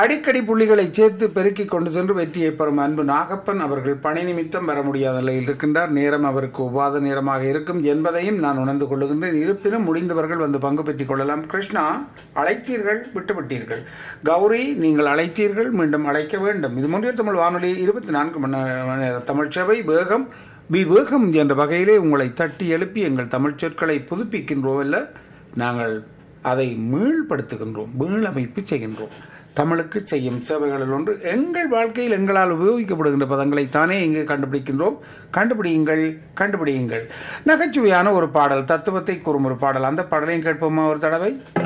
அடிக்கடி புள்ளிகளை சேர்த்து பெருக்கிக் கொண்டு சென்று வெற்றியை பெறும் அன்பு நாகப்பன் அவர்கள் பணி நிமித்தம் வர முடியாத நிலையில் இருக்கின்றார் நேரம் அவருக்கு உபாத நேரமாக இருக்கும் என்பதையும் நான் உணர்ந்து கொள்ளுகின்றேன் இருப்பினும் முடிந்தவர்கள் வந்து பங்கு பெற்றுக் கொள்ளலாம் கிருஷ்ணா அழைத்தீர்கள் விட்டுவிட்டீர்கள் கௌரி நீங்கள் அழைத்தீர்கள் மீண்டும் அழைக்க வேண்டும் இது முன்றைய தமிழ் வானொலி இருபத்தி நான்கு மணி நேர தமிழ் சேவை வேகம் விவேகம் என்ற வகையிலே உங்களை தட்டி எழுப்பி எங்கள் தமிழ் சொற்களை புதுப்பிக்கின்றோம் அல்ல நாங்கள் அதை மீள்படுத்துகின்றோம் மீளமைப்பு செய்கின்றோம் தமிழுக்கு செய்யும் சேவைகளில் ஒன்று எங்கள் வாழ்க்கையில் எங்களால் உபயோகிக்கப்படுகின்ற பதங்களை தானே இங்கு கண்டுபிடிக்கின்றோம் கண்டுபிடியுங்கள் கண்டுபிடியுங்கள் நகைச்சுவையான ஒரு பாடல் தத்துவத்தை கூறும் ஒரு பாடல் அந்த பாடலையும் கேட்போமா ஒரு தடவை